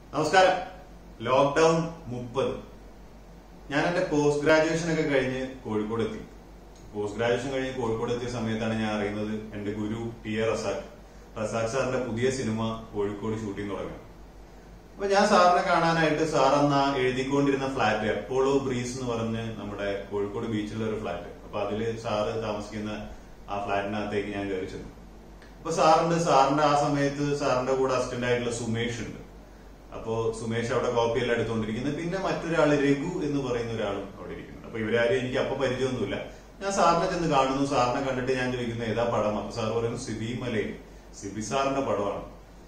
നമസ്കാരം ലോക്ക്ഡൌൺ മുപ്പത് ഞാൻ എന്റെ പോസ്റ്റ് ഗ്രാജുവേഷൻ ഒക്കെ കഴിഞ്ഞ് കോഴിക്കോട് എത്തി പോസ്റ്റ് ഗ്രാജുവേഷൻ കഴിഞ്ഞ് കോഴിക്കോട് എത്തിയ സമയത്താണ് ഞാൻ അറിയുന്നത് എന്റെ ഗുരു ടി എ റസാഖ് റസാഖ് സാറിന്റെ പുതിയ സിനിമ കോഴിക്കോട് ഷൂട്ടിംഗ് തുടങ്ങുക അപ്പൊ ഞാൻ സാറിനെ കാണാനായിട്ട് സാർ അന്ന എഴുതിക്കൊണ്ടിരുന്ന ഫ്ലാറ്റ് എപ്പോളോ ബ്രീസ് എന്ന് പറഞ്ഞ് നമ്മുടെ കോഴിക്കോട് ബീച്ചിലുള്ള ഒരു ഫ്ലാറ്റ് അപ്പൊ അതില് സാറ് താമസിക്കുന്ന ആ ഫ്ലാറ്റിനകത്തേക്ക് ഞാൻ കയറി ചെന്നു അപ്പൊ സാറുണ്ട് സാറിന്റെ ആ സമയത്ത് സാറിന്റെ കൂടെ അസിസ്റ്റന്റ് ആയിട്ടുള്ള സുമേഷ് ഉണ്ട് അപ്പോ സുമേഷ് അവിടെ കോപ്പി എല്ലാം എടുത്തുകൊണ്ടിരിക്കുന്നത് പിന്നെ മറ്റൊരാള് രഘു എന്ന് പറയുന്ന ഒരാളും അവിടെ ഇരിക്കുന്നു അപ്പൊ ഇവരാരും എനിക്ക് അപ്പൊ പരിചയമൊന്നുമില്ല ഞാൻ സാറിനെ ചെന്ന് കാണുന്നു സാറിനെ കണ്ടിട്ട് ഞാൻ ചോദിക്കുന്നു ഏതാ പടം അപ്പൊ സാർ പറയുന്നു സിബി മലയിൽ സിബി സാറിന്റെ പടമാണ്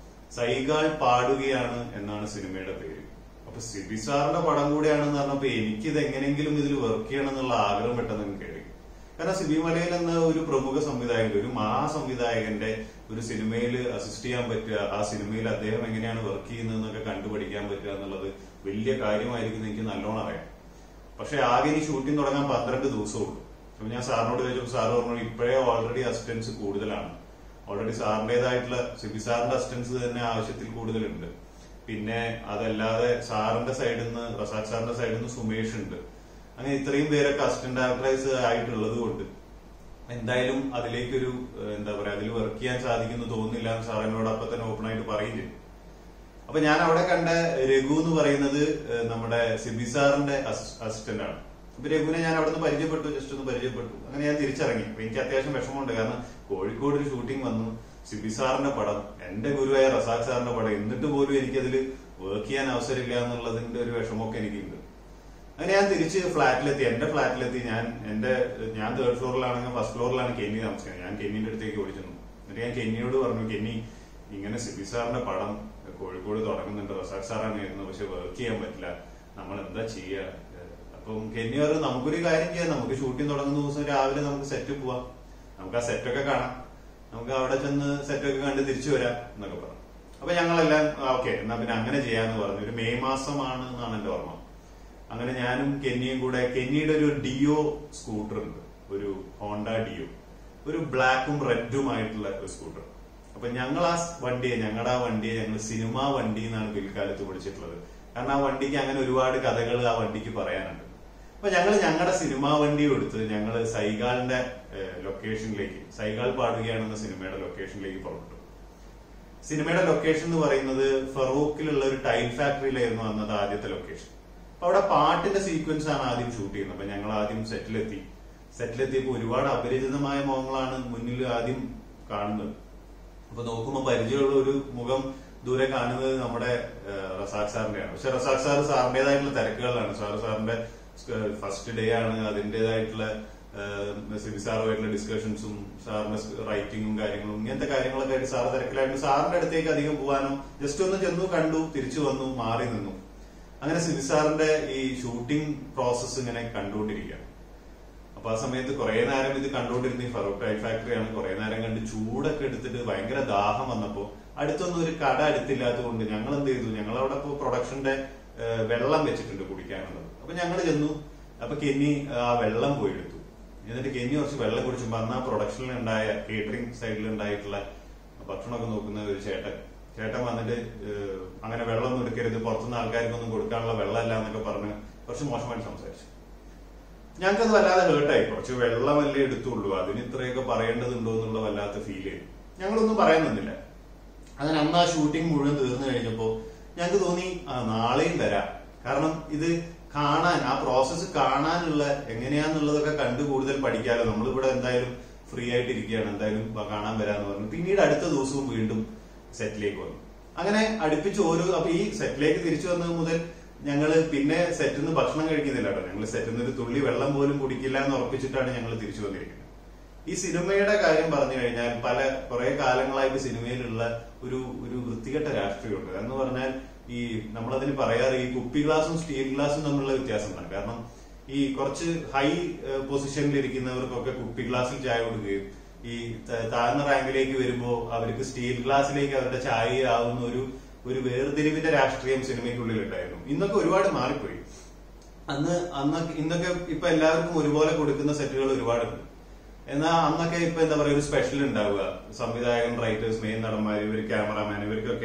സൈഗാൾ പാടുകയാണ് എന്നാണ് സിനിമയുടെ പേര് അപ്പൊ സിബി സാറിന്റെ പടം കൂടെയാണെന്ന് പറഞ്ഞപ്പോ എനിക്കിത് എങ്ങനെയെങ്കിലും ഇതിൽ വർക്ക് ചെയ്യണം എന്നുള്ള ആഗ്രഹം പെട്ടെന്ന് കേറി കാരണം സിബി മലയിൽ എന്ന ഒരു പ്രമുഖ സംവിധായകൻ ഒരു മഹാ സംവിധായകന്റെ ഒരു സിനിമയിൽ അസിസ്റ്റ് ചെയ്യാൻ പറ്റുക ആ സിനിമയിൽ അദ്ദേഹം എങ്ങനെയാണ് വർക്ക് ചെയ്യുന്നതെന്നൊക്കെ കണ്ടുപഠിക്കാൻ പറ്റുക എന്നുള്ളത് വലിയ കാര്യമായിരിക്കും എനിക്ക് നല്ലോണം അറിയാം പക്ഷെ ആകെ ഇനി ഷൂട്ടിംഗ് തുടങ്ങാൻ പന്ത്രണ്ട് ദിവസമേ ഉള്ളൂ അപ്പൊ ഞാൻ സാറിനോട് ചോദിച്ചപ്പോൾ സാറ് പറഞ്ഞു ഇപ്പോഴേ ഓൾറെഡി അസിസ്റ്റൻസ് കൂടുതലാണ് ഓൾറെഡി സാറിന്റേതായിട്ടുള്ള സിബി സാറിന്റെ അസിസ്റ്റൻസ് തന്നെ ആവശ്യത്തിൽ കൂടുതലുണ്ട് പിന്നെ അതല്ലാതെ സാറിന്റെ സൈഡിൽ നിന്ന് റസാഖ് സാറിന്റെ സൈഡിൽ നിന്ന് സുമേഷ് ഉണ്ട് അങ്ങനെ ഇത്രയും പേരൊക്കെ അസിസ്റ്റന്റ് ഡയറക്ടറൈസ് ആയിട്ടുള്ളത് കൊണ്ട് എന്തായാലും അതിലേക്കൊരു ഏഹ്, എന്താ പറയാ അതിൽ വർക്ക് ചെയ്യാൻ സാധിക്കുന്നു തോന്നുന്നില്ല എന്ന് സാർ എന്നോട് അപ്പൊ തന്നെ ഓപ്പൺ ആയിട്ട് പറയും ചെയ്തു അപ്പൊ ഞാൻ അവിടെ കണ്ട രഘു എന്ന് പറയുന്നത് ഏഹ്, നമ്മുടെ സിബി സാറിന്റെ അസിസ്റ്റന്റ് ആണ് അപ്പൊ രഘുവിനെ ഞാൻ അവിടെ നിന്ന് പരിചയപ്പെട്ടു ജസ്റ്റ് ഒന്ന് പരിചയപ്പെട്ടു അങ്ങനെ ഞാൻ തിരിച്ചിറങ്ങി അപ്പൊ എനിക്ക് അത്യാവശ്യം വിഷമമുണ്ട് കാരണം കോഴിക്കോട് ഒരു ഷൂട്ടിംഗ് വന്നു സിബി സാറിന്റെ പടം എന്റെ ഗുരുവായ റസാഖ് സാറിന്റെ പടം എന്നിട്ട് പോലും എനിക്കതിൽ വർക്ക് ചെയ്യാൻ അവസരമില്ല എന്നുള്ളതിന്റെ ഒരു വിഷമമൊക്കെ എനിക്കുണ്ട് അങ്ങനെ ഞാൻ തിരിച്ച് ഫ്ലാറ്റിലെത്തി എന്റെ ഫ്ലാറ്റിലെത്തി ഞാൻ എന്റെ ഞാൻ തേർഡ് ഫ്ലോറിലാണെങ്കിൽ ഫസ്റ്റ് ഫ്ലോറിലാണ് കെന്നി താമസിക്കുന്നത് ഞാൻ കെന്നിന്റെ അടുത്തേക്ക് ഓടിച്ചെന്നു എന്നിട്ട് ഞാൻ കെന്നിയോട് പറഞ്ഞു കെന്നി ഇങ്ങനെ സിബി സാറിന്റെ പടം കോഴിക്കോട് തുടങ്ങുന്നുണ്ട് റസാഖ് സാറാണ് എഴുതുന്നത് പക്ഷെ വർക്ക് ചെയ്യാൻ പറ്റില്ല നമ്മൾ എന്താ ചെയ്യുക അപ്പം കെന്നി പറഞ്ഞു നമുക്കൊരു കാര്യം ചെയ്യാം നമുക്ക് ഷൂട്ടിംഗ് തുടങ്ങുന്ന ദിവസം രാവിലെ നമുക്ക് സെറ്റ് പോവാം നമുക്ക് ആ സെറ്റൊക്കെ കാണാം നമുക്ക് അവിടെ ചെന്ന് സെറ്റൊക്കെ കണ്ട് തിരിച്ചു വരാം എന്നൊക്കെ പറഞ്ഞു അപ്പൊ ഞങ്ങളെല്ലാം ഓക്കെ എന്നാ പിന്നെ അങ്ങനെ ചെയ്യാന്ന് പറഞ്ഞു ഒരു മെയ് മാസമാണ് എന്നാണ് എന്റെ ഓർമ്മ അങ്ങനെ ഞാനും കെന്നിയും കൂടെ കെന്നിയുടെ ഒരു ഡിയോ സ്കൂട്ടർ ഉണ്ട് ഒരു ഹോണ്ട ഡിയോ ഒരു ബ്ലാക്കും റെഡുമായിട്ടുള്ള ഒരു സ്കൂട്ടർ അപ്പൊ ഞങ്ങൾ ആ വണ്ടിയെ ഞങ്ങളുടെ ആ വണ്ടിയെ ഞങ്ങൾ സിനിമാ വണ്ടി എന്നാണ് പിൽക്കാലത്ത് വിളിച്ചിട്ടുള്ളത് കാരണം ആ വണ്ടിക്ക് അങ്ങനെ ഒരുപാട് കഥകൾ ആ വണ്ടിക്ക് പറയാനുണ്ട് അപ്പൊ ഞങ്ങൾ ഞങ്ങളുടെ സിനിമാ വണ്ടി എടുത്ത് ഞങ്ങൾ സൈഗാളിന്റെ ലൊക്കേഷനിലേക്ക് സൈഗാൾ പാടുകയാണെന്ന സിനിമയുടെ ലൊക്കേഷനിലേക്ക് പുറപ്പെട്ടു സിനിമയുടെ ലൊക്കേഷൻ എന്ന് പറയുന്നത് ഫറൂഖിലുള്ള ഒരു ടൈൽ ഫാക്ടറിയിലായിരുന്നു അന്നത് ആദ്യത്തെ ലൊക്കേഷൻ അപ്പൊ അവിടെ പാട്ടിന്റെ സീക്വൻസ് ആണ് ആദ്യം ഷൂട്ട് ചെയ്യുന്നത് അപ്പൊ ഞങ്ങൾ ആദ്യം സെറ്റിലെത്തി സെറ്റിലെത്തിയപ്പോൾ ഒരുപാട് അപരിചിതമായ മുഖങ്ങളാണ് മുന്നിൽ ആദ്യം കാണുന്നത് അപ്പൊ നോക്കുമ്പോൾ പരിചയമുള്ള ഒരു മുഖം ദൂരെ കാണുന്നത് നമ്മുടെ ഏഹ്, റസാഖ് സാറിന്റെയാണ് പക്ഷെ റസാഖ് സാർ സാറിന്റേതായിട്ടുള്ള തിരക്കുകളിലാണ് സാർ സാറിന്റെ ഫസ്റ്റ് ഡേ ആണ് അതിന്റേതായിട്ടുള്ള ഏഹ്, സിബി സാറുമായിട്ടുള്ള ഡിസ്കഷൻസും സാറിന്റെ റൈറ്റിംഗും കാര്യങ്ങളും ഇങ്ങനത്തെ കാര്യങ്ങളൊക്കെ ആയിട്ട് സാർ തിരക്കിലായിരുന്നു സാറിന്റെ അടുത്തേക്ക് അധികം പോകാനോ ജസ്റ്റ് ഒന്ന് ചെന്നു കണ്ടു തിരിച്ചു വന്നു മാറി നിന്നു അങ്ങനെ സിബി സാറിന്റെ ഈ ഷൂട്ടിംഗ് പ്രോസസ്സ് ഇങ്ങനെ കണ്ടുകൊണ്ടിരിക്കുകയാണ് അപ്പൊ ആ സമയത്ത് കുറെ നേരം ഇത് കണ്ടുകൊണ്ടിരുന്ന ഈ ഫറൂഖ് ടൈൽ ഫാക്ടറിയാണ് കുറെ നേരം കണ്ട് ചൂടൊക്കെ എടുത്തിട്ട് ഭയങ്കര ദാഹം വന്നപ്പോ അടുത്തൊന്നും ഒരു കട അടുത്തില്ലാത്തത് കൊണ്ട് ഞങ്ങൾ എന്ത് ചെയ്തു ഞങ്ങൾ അവിടെ ഇപ്പോ പ്രൊഡക്ഷന്റെ ഏഹ്, വെള്ളം വെച്ചിട്ടുണ്ട് കുടിക്കാനുള്ളത് അപ്പൊ ഞങ്ങൾ ചെന്നു അപ്പൊ കെന്നി ആ വെള്ളം പോയി എടുത്തു എന്നിട്ട് കെന്നി കുറച്ച് വെള്ളം കുടിച്ചുമ്പോ അന്ന് ആ പ്രൊഡക്ഷനിൽ ഉണ്ടായ കേറ്ററിംഗ് സൈഡിൽ ഉണ്ടായിട്ടുള്ള ഭക്ഷണമൊക്കെ നോക്കുന്ന ഒരു ചേട്ടൻ ചേട്ടൻ വന്നിട്ട് ഏഹ്, അങ്ങനെ വെള്ളമൊന്നും എടുക്കരുത് പുറത്തുനിന്ന് ആൾക്കാർക്കൊന്നും കൊടുക്കാനുള്ള വെള്ളമല്ല എന്നൊക്കെ പറഞ്ഞ് കുറച്ച് മോശമായിട്ട് സംസാരിച്ചു ഞങ്ങൾക്കത് വല്ലാതെ ഹേർട്ടായി കുറച്ച് വെള്ളമല്ലേ എടുത്തുള്ളൂ അതിന് ഇത്രയൊക്കെ പറയേണ്ടതുണ്ടോ എന്നുള്ള വല്ലാത്ത ഫീൽ ചെയ്തു ഞങ്ങളൊന്നും പറയാൻ നിന്നില്ല അങ്ങനെ അന്ന് ആ ഷൂട്ടിംഗ് മുഴുവൻ തീർന്നു കഴിഞ്ഞപ്പോ ഞങ്ങൾക്ക് തോന്നി ആ നാളെയും വരാം കാരണം ഇത് കാണാൻ ആ പ്രോസസ്സ് കാണാനുള്ള എങ്ങനെയാന്നുള്ളതൊക്കെ കണ്ടു കൂടുതൽ പഠിക്കാലോ നമ്മളിവിടെ എന്തായാലും ഫ്രീ ആയിട്ട് ഇരിക്കുകയാണ് എന്തായാലും വാ കാണാൻ വരാന്ന് പറഞ്ഞു പിന്നീട് അടുത്ത ദിവസവും വീണ്ടും സെറ്റിലേക്ക് വന്നു അങ്ങനെ അടുപ്പിച്ച് ഓരോ അപ്പൊ ഈ സെറ്റിലേക്ക് തിരിച്ചു വന്നത് മുതൽ ഞങ്ങൾ പിന്നെ സെറ്റിൽ നിന്ന് ഭക്ഷണം കഴിക്കുന്നില്ല കേട്ടോ ഞങ്ങൾ സെറ്റിൽ നിന്ന് ഒരു തുള്ളി വെള്ളം പോലും കുടിക്കില്ല എന്ന് ഉറപ്പിച്ചിട്ടാണ് ഞങ്ങൾ തിരിച്ചു വന്നിരിക്കുന്നത് ഈ സിനിമയുടെ കാര്യം പറഞ്ഞു കഴിഞ്ഞാൽ പല കുറെ കാലങ്ങളായിട്ട് സിനിമയിലുള്ള ഒരു ഒരു വൃത്തികെട്ട രാഷ്ട്രീയമുണ്ട് എന്ന് പറഞ്ഞാൽ ഈ നമ്മളതിന് പറയാറ് ഈ കുപ്പി ഗ്ലാസും സ്റ്റീൽ ഗ്ലാസും തമ്മിലുള്ള വ്യത്യാസമാണ് കാരണം ഈ കുറച്ച് ഹൈ പൊസിഷനിൽ ഇരിക്കുന്നവർക്കൊക്കെ കുപ്പി ഗ്ലാസ്സിൽ ചായ കൊടുക്കുകയും ഈ ത- താഴ്ന്ന റാങ്കിലേക്ക് വരുമ്പോൾ അവർക്ക് സ്റ്റീൽ ഗ്ലാസ്സിലേക്ക് അവരുടെ ചായ ആവുന്ന ഒരു ഒരു വേർതിരിവിന്റെ രാഷ്ട്രീയം സിനിമയ്ക്കുള്ളിൽ ഉണ്ടായിരുന്നു ഇന്നൊക്കെ ഒരുപാട് മാറിപ്പോയി അന്ന് അന്നൊക്കെ ഇന്നൊക്കെ ഇപ്പൊ എല്ലാവർക്കും ഒരുപോലെ കൊടുക്കുന്ന സെറ്റുകൾ ഒരുപാടുണ്ട് എന്നാൽ അന്നൊക്കെ ഇപ്പൊ എന്താ പറയുക ഒരു സ്പെഷ്യൽ ഉണ്ടാവുക സംവിധായകൻ റൈറ്റേഴ്സ് മെയിൻ നടന്മാർ ഇവർ ക്യാമറാമാൻ ഇവർക്കൊക്കെ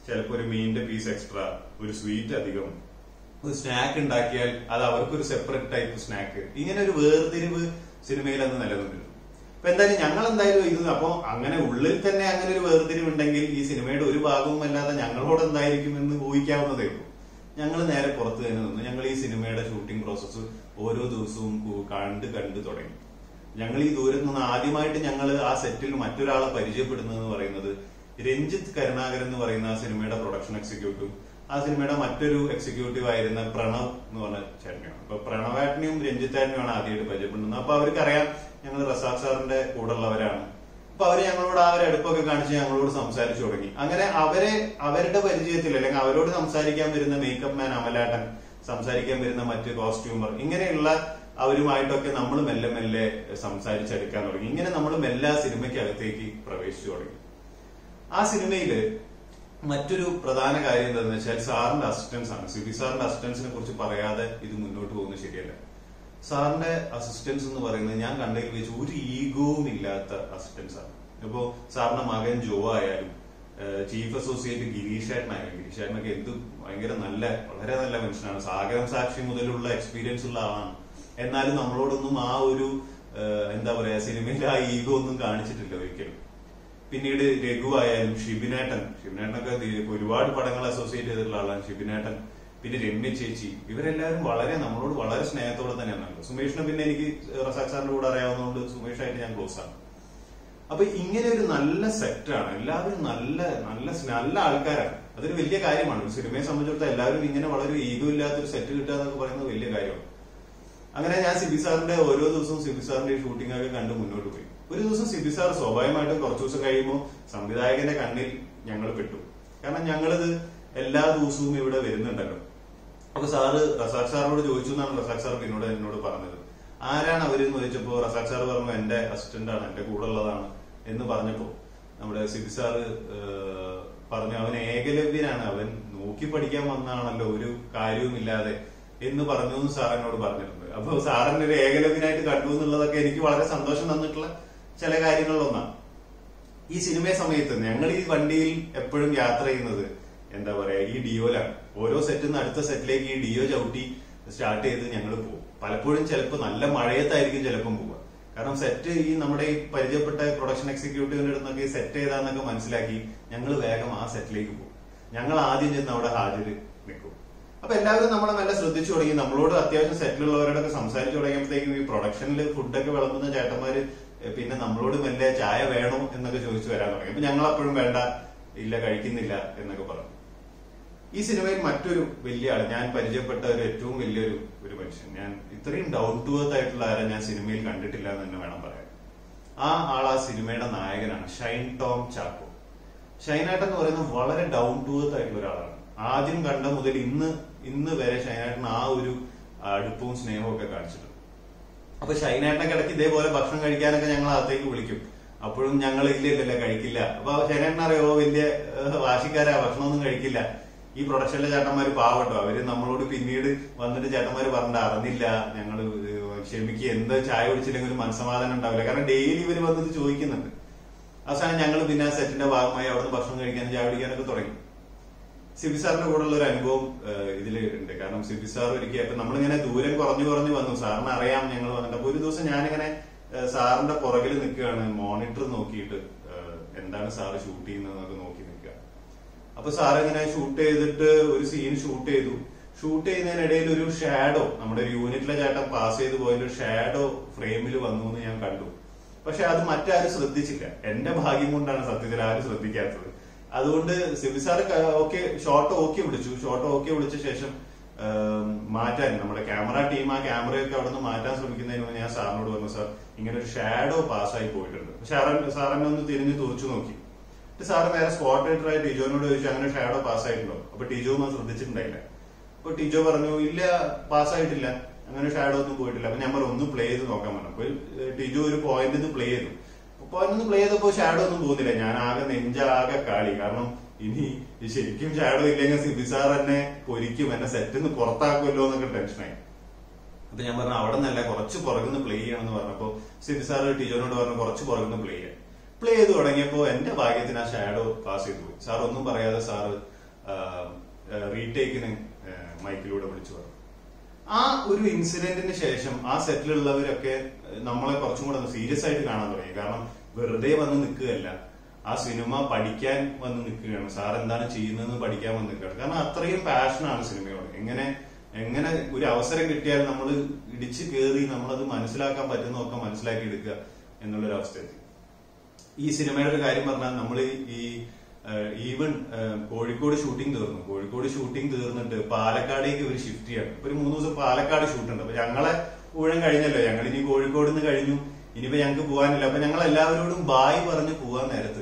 ചിലപ്പോൾ ഒരു മീനിന്റെ പീസ് എക്സ്ട്രാ ഒരു സ്വീറ്റ് അധികം ഒരു സ്നാക്ക് ഉണ്ടാക്കിയാൽ അത് അവർക്കൊരു സെപ്പറേറ്റ് ടൈപ്പ് സ്നാക്ക് ഇങ്ങനെ ഒരു വേർതിരിവ് സിനിമയിൽ അന്ന് നിലനിന്നിരുന്നു അപ്പൊ എന്തായാലും ഞങ്ങൾ എന്തായാലും ഇത് അപ്പൊ അങ്ങനെ ഉള്ളിൽ തന്നെ അങ്ങനെ ഒരു വേർതിരിവ് ഉണ്ടെങ്കിൽ ഈ സിനിമയുടെ ഒരു ഭാഗവും അല്ലാതെ ഞങ്ങളോട് എന്തായിരിക്കും എന്ന് ഊഹിക്കാവുന്നതേ ഉള്ളൂ ഞങ്ങൾ നേരെ പുറത്ത് തന്നെ നിന്നു ഞങ്ങൾ ഈ സിനിമയുടെ ഷൂട്ടിംഗ് പ്രോസസ്സ് ഓരോ ദിവസവും കു- കണ്ട് കണ്ട് തുടങ്ങി ഞങ്ങൾ ഈ ദൂരത്ത് നിന്ന് ആദ്യമായിട്ട് ഞങ്ങൾ ആ സെറ്റിൽ മറ്റൊരാളെ പരിചയപ്പെടുന്നതെന്ന് പറയുന്നത് രഞ്ജിത്ത് കരുണാകരൻ എന്ന് പറയുന്ന ആ സിനിമയുടെ പ്രൊഡക്ഷൻ എക്സിക്യൂട്ടീവ് ആ സിനിമയുടെ മറ്റൊരു എക്സിക്യൂട്ടീവ് ആയിരുന്ന പ്രണവ് എന്ന് പറഞ്ഞ ചേട്ടനെയാണ് അപ്പൊ പ്രണവേട്ടനെയും രഞ്ജിത്തേട്ടനെയുമാണ് ആദ്യമായിട്ട് പരിചയപ്പെടുന്നത് അപ്പൊ അവർക്കറിയാം ഞങ്ങൾ റസാഖ് സാറിന്റെ കൂടെ ഉള്ളവരാണ് അപ്പൊ അവര് ഞങ്ങളോട് ആ ഒരു അടുപ്പൊക്കെ കാണിച്ച് ഞങ്ങളോട് സംസാരിച്ചു തുടങ്ങി അങ്ങനെ അവരെ അവരുടെ പരിചയത്തിൽ അല്ലെങ്കിൽ അവരോട് സംസാരിക്കാൻ വരുന്ന മേക്കപ്പ് മാൻ അമലാട്ടൻ സംസാരിക്കാൻ വരുന്ന മറ്റ് കോസ്റ്റ്യൂമർ ഇങ്ങനെയുള്ള അവരുമായിട്ടൊക്കെ നമ്മൾ മെല്ലെ മെല്ലെ സംസാരിച്ചെടുക്കാൻ തുടങ്ങി ഇങ്ങനെ നമ്മൾ മെല്ലെ ആ സിനിമയ്ക്കകത്തേക്ക് പ്രവേശിച്ചു തുടങ്ങി ആ സിനിമയില് മറ്റൊരു പ്രധാന കാര്യം എന്താണെന്ന് വെച്ചാൽ സാറിന്റെ അസിസ്റ്റൻസ് ആണ് സിബി സാറിന്റെ അസിസ്റ്റൻസിനെ കുറിച്ച് പറയാതെ ഇത് മുന്നോട്ട് പോകുന്നത് ശരിയല്ല സാറിന്റെ അസിസ്റ്റൻസ് എന്ന് പറയുന്നത് ഞാൻ കണ്ടതിൽ വെച്ച് ഒരു ഈഗോവും ഇല്ലാത്ത അസിസ്റ്റൻസ് ആണ് ഇപ്പോ സാറിന്റെ മകൻ ജോ ആയാലും ചീഫ് അസോസിയേറ്റ് ഗിരീഷേട്ടനായാലും ഗിരീഷേട്ടനൊക്കെ എന്ത് ഭയങ്കര നല്ല വളരെ നല്ല മനുഷ്യനാണ് സാഗരം സാക്ഷി മുതലുള്ള എക്സ്പീരിയൻസ് ഉള്ള ആളാണ് എന്നാലും നമ്മളോടൊന്നും ആ ഒരു ഏഹ്, എന്താ പറയാ സിനിമയിൽ ആ ഈഗോ ഒന്നും കാണിച്ചിട്ടില്ല ഒരിക്കലും പിന്നീട് രഘു ആയാലും ഷിബിനേട്ടൻ ഷിബിനേട്ടനൊക്കെ ദി- ഒരുപാട് പടങ്ങൾ അസോസിയേറ്റ് ചെയ്തിട്ടുള്ള ആളാണ് ഷിബിനേട്ടൻ പിന്നെ രമ്യ ചേച്ചി ഇവരെല്ലാവരും വളരെ നമ്മളോട് വളരെ സ്നേഹത്തോടെ തന്നെയാണ് സുമേഷിനെ പിന്നെ എനിക്ക് റസാഖ് സാറിന്റെ കൂടെ അറിയാവുന്നതുകൊണ്ട് സുമേഷായിട്ട് ഞാൻ ക്ലോസ് ആണ് അപ്പൊ ഇങ്ങനെ ഒരു നല്ല സെറ്റാണ് എല്ലാവരും നല്ല നല്ല സ്ന- നല്ല ആൾക്കാരാണ് അതൊരു വലിയ കാര്യമാണ് ഒരു സിനിമയെ സംബന്ധിച്ചിടത്തോളം എല്ലാവരും ഇങ്ങനെ വളരെ ഈഗോ ഇല്ലാത്തൊരു സെറ്റ് കിട്ടുക എന്നൊക്കെ പറയുന്നത് വലിയ കാര്യമാണ് അങ്ങനെ ഞാൻ സിബി സാറിന്റെ ഓരോ ദിവസവും സിബി സാറിന്റെ ഈ ഷൂട്ടിംഗ് ഒക്കെ കണ്ട് മുന്നോട്ട് പോയി ഒരു ദിവസം സിബി സാർ സ്വാഭാവികമായിട്ടും കുറച്ചു ദിവസം കഴിയുമ്പോൾ സംവിധായകന്റെ കണ്ണിൽ ഞങ്ങൾ പെട്ടു കാരണം ഞങ്ങളിത് എല്ലാ ദിവസവും ഇവിടെ വരുന്നുണ്ടല്ലോ അപ്പൊ സാറ് റസാഖ് സാറിനോട് ചോദിച്ചു എന്നാണ് റസാഖ് സാർ പിന്നോട് എന്നോട് പറഞ്ഞത് ആരാണ് അവരെന്ന് ചോദിച്ചപ്പോ റസാഖ് സാർ പറഞ്ഞു എന്റെ അസിസ്റ്റന്റ് ആണ് എന്റെ കൂടെ ഉള്ളതാണ് എന്ന് പറഞ്ഞപ്പോ നമ്മുടെ സിബി സാറ് ഏഹ്, പറഞ്ഞു അവൻ ഏകലവ്യനാണ് അവൻ നോക്കി പഠിക്കാൻ വന്നാണല്ലോ ഒരു കാര്യവുമില്ലാതെ എന്ന് പറഞ്ഞു എന്ന് സാർ എന്നോട് പറഞ്ഞിട്ടുണ്ട് അപ്പൊ സാറിന് ഒരു ഏകലവ്യനായിട്ട് കണ്ടു എന്നുള്ളതൊക്കെ എനിക്ക് വളരെ സന്തോഷം തന്നിട്ടുള്ള ചില കാര്യങ്ങളിലൊന്നാണ് ഈ സിനിമ സമയത്ത് ഞങ്ങൾ ഈ വണ്ടിയിൽ എപ്പോഴും യാത്ര ചെയ്യുന്നത് എന്താ പറയാ ഈ ഡിയോയിലാണ് ഓരോ സെറ്റിൽ നിന്ന് അടുത്ത സെറ്റിലേക്ക് ഈ ഡിയോ ചവിട്ടി സ്റ്റാർട്ട് ചെയ്ത് ഞങ്ങൾ പോകും പലപ്പോഴും ചിലപ്പോൾ നല്ല മഴയത്തായിരിക്കും ചിലപ്പം പോവുക കാരണം സെറ്റ് ഈ നമ്മുടെ ഈ പരിചയപ്പെട്ട പ്രൊഡക്ഷൻ എക്സിക്യൂട്ടീവിന്റെ അടുത്തൊക്കെ ഈ സെറ്റ് ഏതാന്നൊക്കെ മനസ്സിലാക്കി ഞങ്ങൾ വേഗം ആ സെറ്റിലേക്ക് പോകും ഞങ്ങൾ ആദ്യം ചെന്ന് അവിടെ ഹാജര് നിൽക്കും അപ്പൊ എല്ലാവരും നമ്മളെ നല്ല ശ്രദ്ധിച്ചു തുടങ്ങി നമ്മളോട് അത്യാവശ്യം സെറ്റിലുള്ളവരോടൊക്കെ സംസാരിച്ചു തുടങ്ങിയപ്പോഴത്തേക്കും ഈ പ്രൊഡക്ഷനിൽ ഫുഡൊക്കെ വിളമ്പുന്ന ചേട്ടന്മാര് എ, പിന്നെ നമ്മളോട് മെല്ലെ ചായ വേണോ എന്നൊക്കെ ചോദിച്ചു വരാൻ തുടങ്ങി അപ്പൊ ഞങ്ങൾ അപ്പോഴും വേണ്ട ഇല്ല കഴിക്കുന്നില്ല എന്നൊക്കെ പറഞ്ഞു ഈ സിനിമയിൽ മറ്റൊരു വലിയ ആള് ഞാൻ പരിചയപ്പെട്ട ഒരു ഏറ്റവും വലിയൊരു ഒരു മനുഷ്യൻ ഞാൻ ഇത്രയും ഡൗൺ ടു എർത്ത് ആയിട്ടുള്ള ആരെ ഞാൻ സിനിമയിൽ കണ്ടിട്ടില്ല എന്ന് തന്നെ വേണം പറയാൻ ആ ആൾ ആ സിനിമയുടെ നായകനാണ് ഷൈൻ ടോം ചാക്കോ ഷൈനാട്ടൻ എന്ന് പറയുന്നത് വളരെ ഡൗൺ ടു എർത്ത് ആയിട്ടുള്ള ഒരാളാണ് ആദ്യം കണ്ട മുതൽ ഇന്ന് ഇന്ന് വരെ ഷൈനാട്ടൻ ആ ഒരു അടുപ്പവും സ്നേഹവും ഒക്കെ കാണിച്ചിട്ടുണ്ട് അപ്പൊ ഷൈനാട്ടനൊക്കെ ഇടയ്ക്ക് ഇതേപോലെ ഭക്ഷണം കഴിക്കാനൊക്കെ ഞങ്ങൾ അകത്തേക്ക് വിളിക്കും അപ്പോഴും ഞങ്ങൾ ഇല്ല ഇല്ലല്ല കഴിക്കില്ല അപ്പൊ ഷൈനാട്ടൻ അറിയോ വലിയ ഏഹ്, വാശിക്കാരാ ഭക്ഷണമൊന്നും കഴിക്കില്ല ഈ പ്രൊഡക്ഷനിലെ ചേട്ടന്മാര് പാവട്ടോ അവര് നമ്മളോട് പിന്നീട് വന്നിട്ട് ചേട്ടന്മാര് പറഞ്ഞിട്ട് അറിഞ്ഞില്ല ഞങ്ങൾ ക്ഷമിക്കുക എന്ത് ചായ കുടിച്ചില്ലെങ്കിൽ ഒരു മനസ്സമാധാനം ഉണ്ടാവില്ല കാരണം ഡെയിലി ഇവര് വന്നത് ചോദിക്കുന്നുണ്ട് അവസാനം ഞങ്ങൾ പിന്നെ ആ സെറ്റിന്റെ ഭാഗമായി അവിടുന്ന് ഭക്ഷണം കഴിക്കാനും ചായ കുടിക്കാനൊക്കെ തുടങ്ങി സിബി സാറിന്റെ കൂടെ ഉള്ള ഒരു അനുഭവം ഇതിൽ ഉണ്ട് കാരണം സിബി സാർ ഒരിക്കൽ അപ്പൊ നമ്മളിങ്ങനെ ദൂരം കുറഞ്ഞു കുറഞ്ഞു വന്നു സാറിന് അറിയാം ഞങ്ങൾ വന്നിട്ട് അപ്പൊ ഒരു ദിവസം ഞാനിങ്ങനെ ഏഹ്, സാറിന്റെ പുറകിൽ നിൽക്കുകയാണ് മോണിറ്റർ നോക്കിയിട്ട് ഏഹ്, എന്താണ് സാറ് ഷൂട്ട് ചെയ്യുന്നതെന്നൊക്കെ നോക്കി നിൽക്കുക അപ്പൊ സാർ ഇങ്ങനെ ഷൂട്ട് ചെയ്തിട്ട് ഒരു സീൻ ഷൂട്ട് ചെയ്തു ഷൂട്ട് ചെയ്യുന്നതിനിടയിൽ ഒരു ഷാഡോ നമ്മുടെ ഒരു യൂണിറ്റിലെ ചേട്ടൻ പാസ് ചെയ്ത് പോയൊരു ഷാഡോ ഫ്രെയിമിൽ വന്നു എന്ന് ഞാൻ കണ്ടു പക്ഷെ അത് മറ്റാരും ശ്രദ്ധിച്ചില്ല എന്റെ ഭാഗ്യം കൊണ്ടാണ് സത്യത്തിൽ ആരും ശ്രദ്ധിക്കാത്തത് അതുകൊണ്ട് Sibi sir okay shot okay വിളിച്ചു ഷോട്ട് ഓക്കെ വിളിച്ച ശേഷം ആം, മാറ്റാൻ നമ്മുടെ ക്യാമറ ടീം ആ ക്യാമറയൊക്കെ അവിടെ നിന്ന് മാറ്റാൻ ശ്രമിക്കുന്നതിന് മുന്നേ ഞാൻ സാറിനോട് പറഞ്ഞു സാർ ഇങ്ങനെ ഒരു ഷാഡോ പാസ്സായി പോയിട്ടുണ്ട് സാറൻ സാറന്നെ ഒന്ന് തിരിഞ്ഞ് തുറച്ചു നോക്കി എന്നിട്ട് സാറ് നേരെ സ്പോട്ട് റൈറ്ററായി ടീച്ചറിനോട് ചോദിച്ചു അങ്ങനെ ഷാഡോ പാസ്സായിട്ടുണ്ടോ അപ്പൊ ടീച്ചറും അത് ശ്രദ്ധിച്ചിട്ടുണ്ടായില്ല അപ്പൊ ടീച്ചർ പറഞ്ഞു ഇല്ല പാസ്സായിട്ടില്ല അങ്ങനെ ഷാഡോ ഒന്നും പോയിട്ടില്ല അപ്പൊ ഞാൻ പറഞ്ഞു ഒന്ന് പ്ലേ ചെയ്ത് നോക്കാൻ പറഞ്ഞു അപ്പൊ ടീച്ചർ ഒരു പോയിന്റ് നിന്ന് പ്ലേ ചെയ്തു പോയിന്റ് പ്ലേ ചെയ്തപ്പോ ഷാഡോ ഒന്നും പോകുന്നില്ല ഞാൻ ആകെ നെഞ്ചാകെ കാളി കാരണം ഇനി ഈ ശരിക്കും ഷാഡോ ഇല്ലെങ്കിൽ സിബി സാർ എന്നെ പൊരിക്കും എന്നെ സെറ്റിൽ നിന്ന് പുറത്താക്കുമല്ലോ എന്നൊക്കെ ടെൻഷനായി അപ്പൊ ഞാൻ പറഞ്ഞു അവിടെ നിന്നല്ല കുറച്ച് പുറകുന്ന് പ്ലേ ചെയ്യണമെന്ന് പറഞ്ഞപ്പോ സിബി സാർ ടീച്ചറിനോട് പറഞ്ഞു കുറച്ച് പുറകുന്ന് പ്ലേ ചെയ്യാൻ പ്ലേ ചെയ്ത് തുടങ്ങിയപ്പോ എന്റെ ഭാഗ്യത്തിന് ആ ഷാഡോ പാസ് ചെയ്തു പോയി സാർ ഒന്നും പറയാതെ സാറ് റീടേക്കിന് മൈക്കിലൂടെ വിളിച്ചു പറഞ്ഞു ആ ഒരു ഇൻസിഡന്റിന് ശേഷം ആ സെറ്റിലുള്ളവരൊക്കെ നമ്മളെ കുറച്ചും കൂടെ സീരിയസ് ആയിട്ട് കാണാൻ തുടങ്ങി കാരണം വെറുതെ വന്ന് നിൽക്കുകയല്ല ആ സിനിമ പഠിക്കാൻ വന്ന് നിൽക്കുകയാണ് സാർ എന്താണ് ചെയ്യുന്നതെന്ന് പഠിക്കാൻ വന്ന് നിൽക്കുകയാണ് കാരണം അത്രയും പാഷനാണ് സിനിമയോട് എങ്ങനെ എങ്ങനെ ഒരു അവസരം കിട്ടിയാൽ നമ്മൾ ഇടിച്ചു കയറി നമ്മളത് മനസ്സിലാക്കാൻ പറ്റുന്നതൊക്കെ മനസ്സിലാക്കി എടുക്കുക എന്നുള്ളൊരു അവസ്ഥയെത്തി ഈ സിനിമയുടെ ഒരു കാര്യം പറഞ്ഞാൽ നമ്മൾ ഈ ഈവൻ കോഴിക്കോട് ഷൂട്ടിംഗ് തീർന്നു കോഴിക്കോട് ഷൂട്ടിംഗ് തീർന്നിട്ട് പാലക്കാടേക്ക് ഒരു ഷിഫ്റ്റ് ചെയ്യണം ഇപ്പൊ ഒരു മൂന്ന് ദിവസം പാലക്കാട് ഷൂട്ട് ഉണ്ട് അപ്പൊ ഞങ്ങളെ ഊഴം കഴിഞ്ഞല്ലോ ഞങ്ങൾ ഇനി കോഴിക്കോട് നിന്ന് കഴിഞ്ഞു ഇനിയിപ്പോ ഞങ്ങൾക്ക് പോകാനില്ല അപ്പൊ ഞങ്ങൾ എല്ലാവരോടും ബായ് പറഞ്ഞ് പോകാൻ നേരത്ത്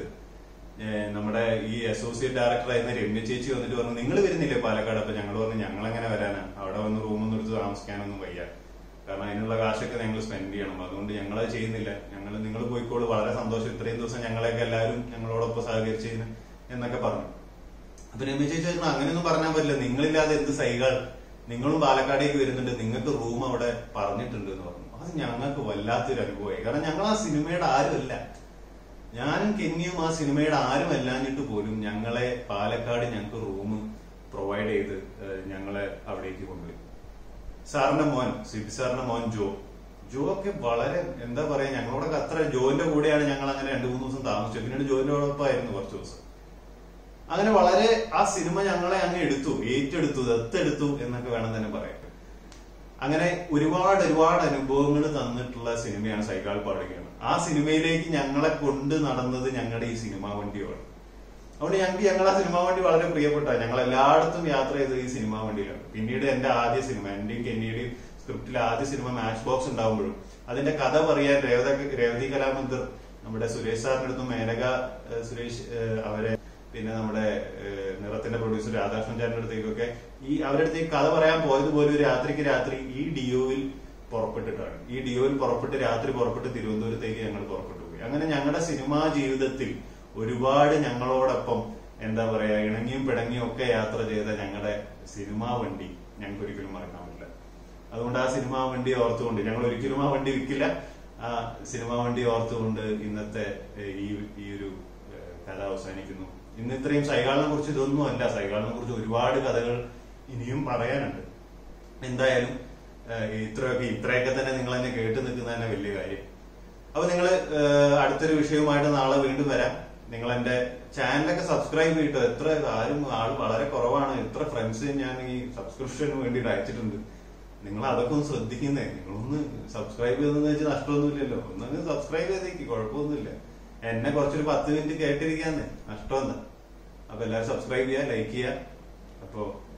ഏഹ് നമ്മുടെ ഈ അസോസിയേറ്റ് ഡയറക്ടർ ആയിരുന്ന രമ്യ ചേച്ചി വന്നിട്ട് പറഞ്ഞു നിങ്ങൾ വരുന്നില്ലേ പാലക്കാട് അപ്പൊ ഞങ്ങൾ പറഞ്ഞു ഞങ്ങൾ എങ്ങനെ വരാനാ അവിടെ വന്ന് റൂമൊന്നും എടുത്ത് താമസിക്കാനൊന്നും വയ്യ കാരണം അതിനുള്ള കാശൊക്കെ ഞങ്ങൾ സ്പെൻഡ് ചെയ്യണം അതുകൊണ്ട് ഞങ്ങൾ അത് ചെയ്യുന്നില്ല ഞങ്ങൾ നിങ്ങൾ പോയിക്കോളൂ വളരെ സന്തോഷം ഇത്രയും ദിവസം ഞങ്ങളെയൊക്കെ എല്ലാവരും ഞങ്ങളോടൊപ്പം സഹകരിച്ചതിന് എന്നൊക്കെ പറഞ്ഞു അപ്പൊ രമ്യ ചേച്ചി പറഞ്ഞു അങ്ങനെയൊന്നും പറഞ്ഞാൽ പറ്റില്ല നിങ്ങളില്ലാതെ എന്ത് സൈകൾ നിങ്ങളും പാലക്കാടേക്ക് വരുന്നുണ്ട് നിങ്ങൾക്ക് റൂം അവിടെ പറഞ്ഞിട്ടുണ്ട് എന്ന് പറഞ്ഞു അത് ഞങ്ങൾക്ക് വല്ലാത്തൊരു അനുഭവമായി കാരണം ഞങ്ങൾ ആ സിനിമയുടെ ആരുമല്ല ഞാനും കെന്നിയും ആ സിനിമയുടെ ആരും അല്ലാഞ്ഞിട്ട് പോലും ഞങ്ങളെ പാലക്കാട് ഞങ്ങൾക്ക് റൂം പ്രൊവൈഡ് ചെയ്ത് ഏഹ്, ഞങ്ങളെ അവിടേക്ക് കൊണ്ടുപോയി സാറിന്റെ മോൻ സിബി സാറിന്റെ മോൻ ജോ ജോ ഒക്കെ വളരെ എന്താ പറയാ ഞങ്ങളോടൊക്കെ അത്ര ജോന്റെ കൂടെയാണ് ഞങ്ങൾ അങ്ങനെ രണ്ടു മൂന്ന് ദിവസം താമസിച്ചത് പിന്നീട് ജോന്റെ ഒപ്പമായിരുന്നു കുറച്ച് ദിവസം അങ്ങനെ വളരെ ആ സിനിമ ഞങ്ങളെ അങ്ങ് എടുത്തു ഏറ്റെടുത്തു ദത്തെടുത്തു എന്നൊക്കെ വേണം തന്നെ പറയാം അങ്ങനെ ഒരുപാട് ഒരുപാട് അനുഭവങ്ങൾ തന്നിട്ടുള്ള സിനിമയാണ് സൈക്കാൾ പാടുകയാണ് ആ സിനിമയിലേക്ക് ഞങ്ങളെ കൊണ്ട് നടന്നത് ഞങ്ങളുടെ ഈ സിനിമാ വണ്ടിയാണ് അതുകൊണ്ട് ഞങ്ങൾക്ക് ഞങ്ങൾ ആ സിനിമാ വണ്ടി വളരെ പ്രിയപ്പെട്ട ഞങ്ങൾ എല്ലായിടത്തും യാത്ര ചെയ്തത് ഈ സിനിമാ വണ്ടിയിലാണ് പിന്നീട് എന്റെ ആദ്യ സിനിമ എന്റെയും കെന്നിയുടെയും സ്ക്രിപ്റ്റിലെ ആദ്യ സിനിമ മാച്ച് ബോക്സ് ഉണ്ടാവുമ്പോഴും അതിന്റെ കഥ പറയാൻ രേവത രേവതി കലാമന്ദിർ നമ്മുടെ സുരേഷ് സാറിന്റെ അടുത്തും മേനക ഏഹ്, സുരേഷ് ഏഹ്, അവരെ പിന്നെ നമ്മുടെ ഏഹ്, നിറത്തിന്റെ പ്രൊഡ്യൂസർ രാധാകൃഷ്ണൻ ചേട്ടന്റെ അടുത്തേക്കൊക്കെ ഈ അവരുടെ അടുത്തേക്ക് കഥ പറയാൻ പോയത് പോലും ഒരു രാത്രിക്ക് രാത്രി ഈ ഡിയോയിൽ പുറപ്പെട്ടിട്ടാണ് ഈ ഡിയോയിൽ പുറപ്പെട്ട് രാത്രി പുറപ്പെട്ട് തിരുവനന്തപുരത്തേക്ക് ഞങ്ങൾ പുറപ്പെട്ടു പോയി അങ്ങനെ ഞങ്ങളുടെ സിനിമാ ജീവിതത്തിൽ ഒരുപാട് ഞങ്ങളോടൊപ്പം എന്താ പറയാ ഇണങ്ങിയും പിണങ്ങിയും ഒക്കെ യാത്ര ചെയ്ത ഞങ്ങളുടെ സിനിമാ വണ്ടി ഞങ്ങൾക്ക് ഒരിക്കലും മറക്കാൻ പറ്റില്ല അതുകൊണ്ട് ആ സിനിമാ വണ്ടി ഓർത്തുകൊണ്ട് ഞങ്ങൾ ഒരിക്കലും ആ വണ്ടി വിൽക്കില്ല ആ സിനിമാ വണ്ടി ഓർത്തുകൊണ്ട് ഇന്നത്തെ ഏഹ്, ഈ ഈ ഒരു ഏഹ്, കഥ അവസാനിക്കുന്നു ഇന്ന് ഇത്രയും സൈകാളിനെ കുറിച്ച് ഇതൊന്നും അല്ല സൈകാളിനെ കുറിച്ച് ഒരുപാട് കഥകൾ ഇനിയും പറയാനുണ്ട് എന്തായാലും ഏഹ്, ഇത്രയൊക്കെ ഇത്രയൊക്കെ തന്നെ നിങ്ങൾ എന്നെ കേട്ട് നിൽക്കുന്ന തന്നെ വലിയ കാര്യം അപ്പൊ നിങ്ങൾ അടുത്തൊരു വിഷയവുമായിട്ട് നാളെ വീണ്ടും വരാം നിങ്ങൾ എന്റെ ചാനലൊക്കെ സബ്സ്ക്രൈബ് ചെയ്തിട്ടോ എത്ര ആരും ആൾ വളരെ കുറവാണ് എത്ര ഫ്രണ്ട്സ് ഞാൻ ഈ സബ്സ്ക്രിപ്ഷന് വേണ്ടിയിട്ട് അയച്ചിട്ടുണ്ട് നിങ്ങൾ അതൊക്കെ ഒന്ന് ശ്രദ്ധിക്കുന്നേ നിങ്ങളൊന്ന് സബ്സ്ക്രൈബ് ചെയ്തെന്ന് വെച്ചാൽ നഷ്ടമൊന്നുമില്ലല്ലോ ഒന്നങ്ങ് സബ്സ്ക്രൈബ് ചെയ്തേക്ക് കുഴപ്പമൊന്നുമില്ല എന്നെ കുറച്ചൊരു പത്ത് മിനിറ്റ് കേട്ടിരിക്കാന്നേ നഷ്ടമൊന്നും അപ്പൊ എല്ലാവരും സബ്സ്ക്രൈബ് ചെയ്യുക ലൈക്ക് ചെയ്യുക അപ്പോ